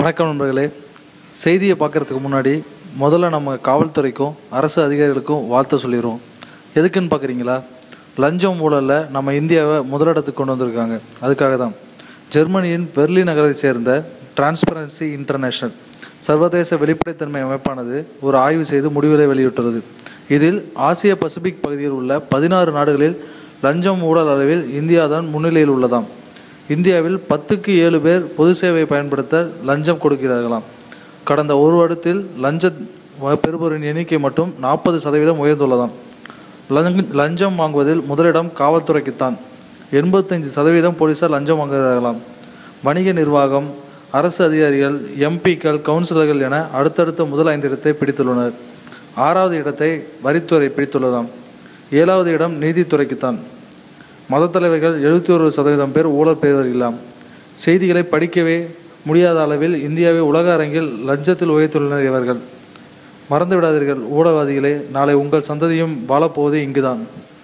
வணக்கம் நண்பர்களே செய்தியை பார்க்குறதுக்கு முன்னாடி முதல்ல நம்ம காவல்துறைக்கும் அரசு அதிகாரிகளுக்கும் வாழ்த்து சொல்லிடுவோம் எதுக்குன்னு பார்க்குறீங்களா லஞ்சம் ஊழலில் நம்ம இந்தியாவை முதலிடத்துக்கு கொண்டு வந்திருக்காங்க அதுக்காக தான் ஜெர்மனியின் பெர்லின் நகரை சேர்ந்த டிரான்ஸ்பரன்சி இன்டர்நேஷனல் சர்வதேச வெளிப்படைத்தன்மை அமைப்பானது ஒரு ஆய்வு செய்து முடிவுகளை வெளியிட்டுள்ளது இதில் ஆசிய பசிபிக் பகுதியில் உள்ள பதினாறு நாடுகளில் லஞ்சம் ஊழல் அளவில் இந்தியா தான் முன்னிலையில் உள்ளதாம் இந்தியாவில் பத்துக்கு ஏழு பேர் பொது சேவையை பயன்படுத்த லஞ்சம் கொடுக்கிறார்களாம் கடந்த ஒரு வருடத்தில் லஞ்ச வ- பெறுபவரின் எண்ணிக்கை மட்டும் நாற்பது சதவீதம் உயர்ந்துள்ளதாம் லஞ்ச- லஞ்சம் வாங்குவதில் முதலிடம் காவல்துறைக்குத்தான் எண்பத்தஞ்சு சதவீதம் போலீசார் லஞ்சம் வாங்குகிறார்களாம் வணிக நிர்வாகம் அரசு அதிகாரிகள் எம்பிக்கள் கவுன்சிலர்கள் என அடுத்தடுத்த முதல் ஐந்து இடத்தை பிடித்துள்ளனர் ஆறாவது இடத்தை வரித்துறை பிடித்துள்ளதாம் ஏழாவது இடம் நீதித்துறைக்குத்தான் மதத் தலைவர்கள் எழுபத்தி ஒரு சதவீதம் பேர் ஊழல் பெறுவர்களாம் செய்திகளை படிக்கவே முடியாத அளவில் இந்தியாவை உலக அரங்கில் லஞ்சத்தில் உயர்த்துள்ளனர் இவர்கள் மறந்து விடாதீர்கள் ஊழல்வாதிகளே நாளை உங்கள் சந்ததியும் வாழப்போவது இங்குதான்